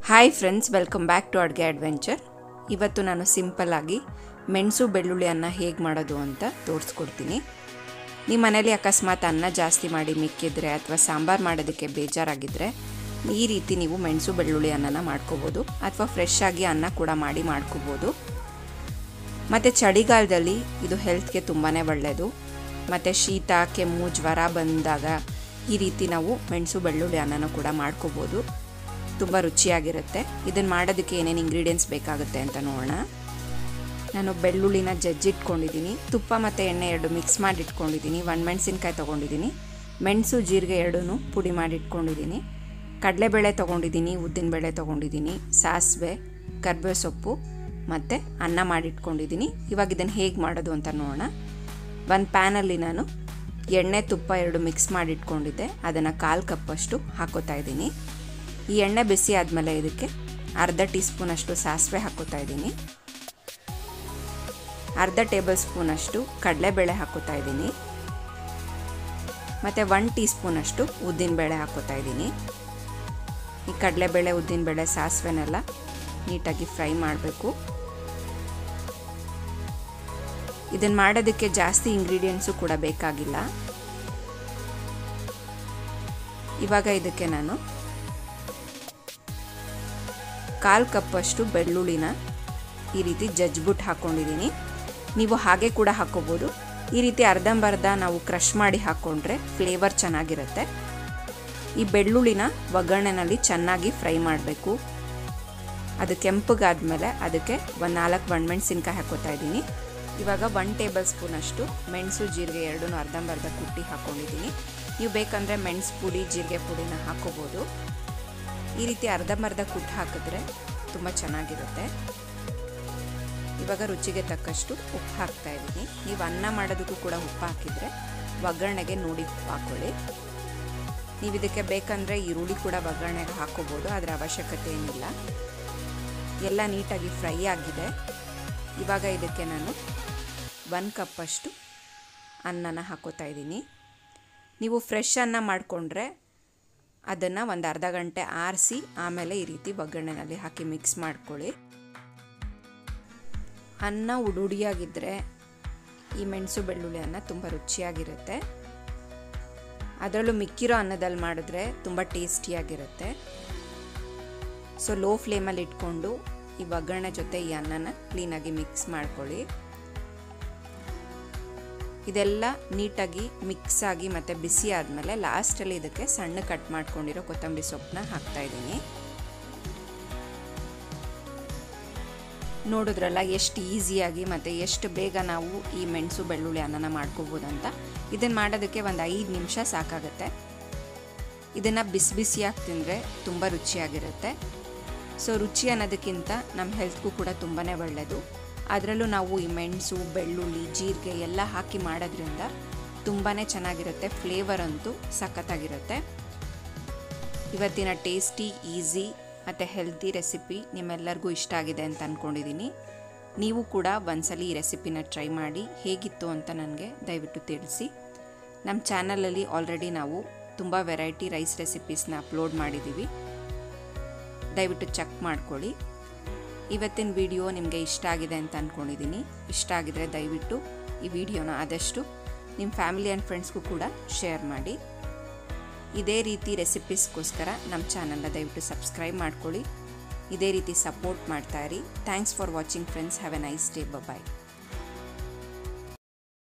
hi friends welcome back to ಅಡುಗೆ adventure ಇವತ್ತು ನಾನು ಸಿಂಪಲ್ಲಾಗಿ ಮೆಣಸು ಬೆಳ್ಳುಳ್ಳಿ ಅನ್ನ ಹೇಗೆ ಮಾಡೋದು ಅಂತ ತೋರಿಸ್ಕೊಡ್ತೀನಿ ನಿಮ್ಮ ಮನೇಲಿ ಅಕಸ್ಮಾತ್ ಅನ್ನ ಜಾಸ್ತಿ ಮಾಡಿ ಮಿಕ್ಕಿದ್ರೆ ಅಥವಾ ಸಾಂಬಾರು ಮಾಡೋದಕ್ಕೆ ಬೇಜಾರಾಗಿದ್ದರೆ ಈ ರೀತಿ ನೀವು ಮೆಣಸು ಬೆಳ್ಳುಳ್ಳಿ ಅನ್ನನ ಮಾಡ್ಕೋಬೋದು ಅಥವಾ ಫ್ರೆಶ್ ಆಗಿ ಅನ್ನ ಕೂಡ ಮಾಡಿ ಮಾಡ್ಕೋಬೋದು ಮತ್ತು ಚಳಿಗಾಲದಲ್ಲಿ ಇದು ಹೆಲ್ತ್ಗೆ ತುಂಬಾ ಒಳ್ಳೆಯದು ಮತ್ತು ಶೀತ ಕೆಮ್ಮು ಜ್ವರ ಬಂದಾಗ ಈ ರೀತಿ ನಾವು ಮೆಣಸು ಬೆಳ್ಳುಳ್ಳಿ ಅನ್ನನೂ ಕೂಡ ಮಾಡ್ಕೋಬೋದು ತುಂಬ ರುಚಿಯಾಗಿರುತ್ತೆ ಇದನ್ನು ಮಾಡೋದಕ್ಕೆ ಏನೇನು ಇಂಗ್ರೀಡಿಯೆಂಟ್ಸ್ ಬೇಕಾಗುತ್ತೆ ಅಂತ ನೋಡೋಣ ನಾನು ಬೆಳ್ಳುಳ್ಳಿನ ಜಜ್ಜಿಟ್ಕೊಂಡಿದ್ದೀನಿ ತುಪ್ಪ ಮತ್ತು ಎಣ್ಣೆ ಎರಡು ಮಿಕ್ಸ್ ಮಾಡಿ ಇಟ್ಕೊಂಡಿದ್ದೀನಿ ಒಣಮೆಣಸಿನ್ಕಾಯಿ ತೊಗೊಂಡಿದ್ದೀನಿ ಮೆಣಸು ಜೀರಿಗೆ ಎರಡೂ ಪುಡಿ ಮಾಡಿ ಇಟ್ಕೊಂಡಿದ್ದೀನಿ ಕಡಲೆಬೇಳೆ ತೊಗೊಂಡಿದ್ದೀನಿ ಉದ್ದಿನಬೇಳೆ ತೊಗೊಂಡಿದ್ದೀನಿ ಸಾಸಿವೆ ಕರ್ಬೇವು ಸೊಪ್ಪು ಮತ್ತು ಅನ್ನ ಮಾಡಿಟ್ಕೊಂಡಿದ್ದೀನಿ ಇವಾಗ ಇದನ್ನು ಹೇಗೆ ಮಾಡೋದು ಅಂತ ನೋಡೋಣ ಒಂದು ಪ್ಯಾನಲ್ಲಿ ನಾನು ಎಣ್ಣೆ ತುಪ್ಪ ಎರಡು ಮಿಕ್ಸ್ ಮಾಡಿ ಇಟ್ಕೊಂಡಿದ್ದೆ ಅದನ್ನು ಕಾಲು ಕಪ್ಪಷ್ಟು ಹಾಕೋತಾ ಇದ್ದೀನಿ ಈ ಎಣ್ಣೆ ಬಿಸಿ ಆದಮೇಲೆ ಇದಕ್ಕೆ ಅರ್ಧ ಟೀ ಸ್ಪೂನಷ್ಟು ಸಾಸಿವೆ ಹಾಕೋತಾ ಇದ್ದೀನಿ ಅರ್ಧ ಟೇಬಲ್ ಸ್ಪೂನಷ್ಟು ಕಡಲೆಬೇಳೆ ಹಾಕೋತಾ ಇದ್ದೀನಿ ಮತ್ತು ಒನ್ ಟೀ ಸ್ಪೂನಷ್ಟು ಉದ್ದಿನಬೇಳೆ ಹಾಕೋತಾ ಇದ್ದೀನಿ ಈ ಕಡಲೆಬೇಳೆ ಉದ್ದಿನಬೇಳೆ ಸಾಸಿವೆನೆಲ್ಲ ನೀಟಾಗಿ ಫ್ರೈ ಮಾಡಬೇಕು ಇದನ್ನು ಮಾಡೋದಕ್ಕೆ ಜಾಸ್ತಿ ಇಂಗ್ರೀಡಿಯೆಂಟ್ಸು ಕೂಡ ಬೇಕಾಗಿಲ್ಲ ಇವಾಗ ಇದಕ್ಕೆ ನಾನು ಕಾಲು ಕಪ್ಪಷ್ಟು ಬೆಳ್ಳುಳ್ಳಿನ ಈ ರೀತಿ ಜಜ್ಬಿಟ್ಟು ಹಾಕ್ಕೊಂಡಿದ್ದೀನಿ ನೀವು ಹಾಗೆ ಕೂಡ ಹಾಕ್ಕೋಬೋದು ಈ ರೀತಿ ಅರ್ಧಂಬರ್ಧ ನಾವು ಕ್ರಷ್ ಮಾಡಿ ಹಾಕ್ಕೊಂಡ್ರೆ ಫ್ಲೇವರ್ ಚೆನ್ನಾಗಿರುತ್ತೆ ಈ ಬೆಳ್ಳುಳ್ಳಿನ ಒಗ್ಗರಣೆನಲ್ಲಿ ಚೆನ್ನಾಗಿ ಫ್ರೈ ಮಾಡಬೇಕು ಅದು ಕೆಂಪಗಾದ್ಮೇಲೆ ಅದಕ್ಕೆ ಒಂದು ನಾಲ್ಕು ಒಣಮೆಣ್ಸಿನ್ಕಾಯಿ ಹಾಕೋತಾ ಇದ್ದೀನಿ ಇವಾಗ ಒನ್ ಟೇಬಲ್ ಸ್ಪೂನಷ್ಟು ಮೆಣಸು ಜೀರಿಗೆ ಎರಡೂ ಅರ್ಧಂಬರ್ಧ ಕುಟ್ಟಿ ಹಾಕ್ಕೊಂಡಿದ್ದೀನಿ ನೀವು ಬೇಕಂದರೆ ಮೆಣಸು ಪುಡಿ ಜೀರಿಗೆ ಪುಡಿನ ಹಾಕೋಬೋದು ಈ ರೀತಿ ಅರ್ಧಂಬರ್ಧ ಕುಟ್ಟು ಹಾಕಿದ್ರೆ ತುಂಬ ಚೆನ್ನಾಗಿರುತ್ತೆ ಇವಾಗ ರುಚಿಗೆ ತಕ್ಕಷ್ಟು ಉಪ್ಪು ಹಾಕ್ತಾ ಇದ್ದೀನಿ ನೀವು ಅನ್ನ ಮಾಡೋದಕ್ಕೂ ಕೂಡ ಉಪ್ಪು ಹಾಕಿದರೆ ಒಗ್ಗರಣೆಗೆ ನೋಡಿ ಉಪ್ಪು ಹಾಕ್ಕೊಳ್ಳಿ ನೀವು ಇದಕ್ಕೆ ಬೇಕಂದರೆ ಈರುಳ್ಳಿ ಕೂಡ ಒಗ್ಗರಣೆಗೆ ಹಾಕೋಬೋದು ಅದರ ಅವಶ್ಯಕತೆ ಏನಿಲ್ಲ ಎಲ್ಲ ನೀಟಾಗಿ ಫ್ರೈ ಆಗಿದೆ ಇವಾಗ ಇದಕ್ಕೆ ನಾನು ಒಂದು ಕಪ್ಪಷ್ಟು ಅನ್ನನ ಹಾಕೋತಾ ಇದ್ದೀನಿ ನೀವು ಫ್ರೆಶ್ ಅನ್ನ ಮಾಡಿಕೊಂಡ್ರೆ ಅದನ್ನು ಒಂದು ಅರ್ಧ ಗಂಟೆ ಆರಿಸಿ ಆಮೇಲೆ ಈ ರೀತಿ ಒಗ್ಗರಣೆನಲ್ಲಿ ಹಾಕಿ ಮಿಕ್ಸ್ ಮಾಡ್ಕೊಳ್ಳಿ ಅನ್ನ ಉಡುಡಿಯಾಗಿದ್ದರೆ ಈ ಮೆಣಸು ಬೆಳ್ಳುಳ್ಳಿ ಅನ್ನ ತುಂಬ ರುಚಿಯಾಗಿರುತ್ತೆ ಅದರಲ್ಲೂ ಮಿಕ್ಕಿರೋ ಅನ್ನದಲ್ಲಿ ಮಾಡಿದ್ರೆ ತುಂಬ ಟೇಸ್ಟಿಯಾಗಿರುತ್ತೆ ಸೊ ಲೋ ಫ್ಲೇಮಲ್ಲಿ ಇಟ್ಕೊಂಡು ಈ ಒಗ್ಗರಣೆ ಜೊತೆ ಈ ಅನ್ನನ ಕ್ಲೀನಾಗಿ ಮಿಕ್ಸ್ ಮಾಡ್ಕೊಳ್ಳಿ ಇದೆಲ್ಲ ನೀಟಾಗಿ ಮಿಕ್ಸ್ ಆಗಿ ಮತ್ತು ಬಿಸಿ ಆದಮೇಲೆ ಲಾಸ್ಟಲ್ಲಿ ಇದಕ್ಕೆ ಸಣ್ಣ ಕಟ್ ಮಾಡ್ಕೊಂಡಿರೋ ಕೊತ್ತಂಬರಿ ಸೊಪ್ಪನ್ನ ಹಾಕ್ತಾ ಇದ್ದೀನಿ ನೋಡಿದ್ರಲ್ಲ ಎಷ್ಟು ಈಸಿಯಾಗಿ ಮತ್ತು ಎಷ್ಟು ಬೇಗ ನಾವು ಈ ಮೆಣಸು ಬೆಳ್ಳುಳ್ಳಿ ಅನ್ನನ ಮಾಡ್ಕೋಬೋದು ಅಂತ ಇದನ್ನು ಮಾಡೋದಕ್ಕೆ ಒಂದು ಐದು ನಿಮಿಷ ಸಾಕಾಗುತ್ತೆ ಇದನ್ನು ಬಿಸಿ ಬಿಸಿಯಾಗಿ ತಿಂದರೆ ತುಂಬ ರುಚಿಯಾಗಿರುತ್ತೆ ಸೊ ರುಚಿ ಅನ್ನೋದಕ್ಕಿಂತ ನಮ್ಮ ಹೆಲ್ತ್ಗೂ ಕೂಡ ತುಂಬಾ ಒಳ್ಳೆಯದು ಅದರಲ್ಲೂ ನಾವು ಈ ಮೆಣಸು ಬೆಳ್ಳುಳ್ಳಿ ಜೀರಿಗೆ ಎಲ್ಲ ಹಾಕಿ ಮಾಡೋದ್ರಿಂದ ತುಂಬಾ ಚೆನ್ನಾಗಿರುತ್ತೆ ಫ್ಲೇವರ್ ಅಂತೂ ಸಖತ್ತಾಗಿರುತ್ತೆ ಇವತ್ತಿನ ಟೇಸ್ಟಿ ಈಸಿ ಮತ್ತು ಹೆಲ್ತಿ ರೆಸಿಪಿ ನಿಮ್ಮೆಲ್ಲರಿಗೂ ಇಷ್ಟ ಆಗಿದೆ ಅಂತ ಅಂದ್ಕೊಂಡಿದ್ದೀನಿ ನೀವು ಕೂಡ ಒಂದ್ಸಲಿ ಈ ರೆಸಿಪಿನ ಟ್ರೈ ಮಾಡಿ ಹೇಗಿತ್ತು ಅಂತ ನನಗೆ ದಯವಿಟ್ಟು ತಿಳಿಸಿ ನಮ್ಮ ಚಾನಲಲ್ಲಿ ಆಲ್ರೆಡಿ ನಾವು ತುಂಬ ವೆರೈಟಿ ರೈಸ್ ರೆಸಿಪೀಸ್ನ ಅಪ್ಲೋಡ್ ಮಾಡಿದ್ದೀವಿ ದಯವಿಟ್ಟು ಚೆಕ್ ಮಾಡ್ಕೊಳ್ಳಿ ಇವತ್ತಿನ ವಿಡಿಯೋ ನಿಮಗೆ ಇಷ್ಟ ಆಗಿದೆ ಅಂತ ಅಂದ್ಕೊಂಡಿದ್ದೀನಿ ಇಷ್ಟ ಆಗಿದರೆ ದಯವಿಟ್ಟು ಈ ವಿಡಿಯೋನ ಆದಷ್ಟು ನಿಮ್ಮ ಫ್ಯಾಮಿಲಿ ಆ್ಯಂಡ್ ಫ್ರೆಂಡ್ಸ್ಗೂ ಕೂಡ ಶೇರ್ ಮಾಡಿ ಇದೇ ರೀತಿ ರೆಸಿಪೀಸ್ಗೋಸ್ಕರ ನಮ್ಮ ಚಾನಲ್ನ ದಯವಿಟ್ಟು ಸಬ್ಸ್ಕ್ರೈಬ್ ಮಾಡ್ಕೊಳ್ಳಿ ಇದೇ ರೀತಿ ಸಪೋರ್ಟ್ ಮಾಡ್ತಾ ಇರಿ thanks for watching friends have a nice day bye